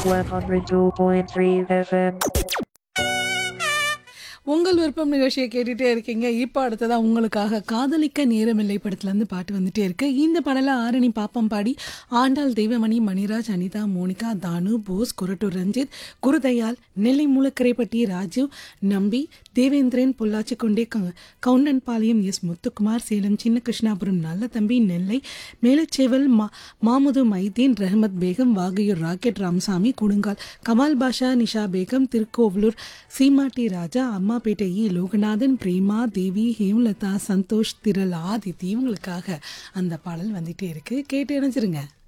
102.3 FM. உங்கள் விருப்பம் நிகழ்ச்சியை கேட்டுட்டே இருக்கீங்க இப்போ அடுத்ததா உங்களுக்காக காதலிக்க நேரமில்லை படத்துலேருந்து பாட்டு வந்துட்டே இருக்கு இந்த பாடல ஆரணி பாப்பம் பாடி ஆண்டாள் தெய்வமணி மணிராஜ் அனிதா மோனிகா தானு போஸ் குரட்டூர் ரஞ்சித் குருதயாள் நெல்லை மூலக்கரைப்பட்டி ராஜீவ் நம்பி தேவேந்திரன் பொள்ளாச்சி கொண்டே க- கவுண்டன்பாளையம் எஸ் முத்துக்குமார் சேலம் சின்ன கிருஷ்ணாபுரம் நல்ல தம்பி நெல்லை மேலச்சேவல் மா மாமுது மைதீன் ரஹமத் பேகம் வாகையூர் ராக்கெட் ராமசாமி குடுங்கால் கமால் பாஷா நிஷா பேகம் திருக்கோவலூர் சீமாட்டி ராஜா அம்மாப்பேட்டை இ லோகநாதன் பிரேமா தேவி ஹேமலதா சந்தோஷ் திரள் ஆதித்தி இவங்களுக்காக அந்த பாடல் வந்துட்டே இருக்கு கேட்டு இணைஞ்சிருங்க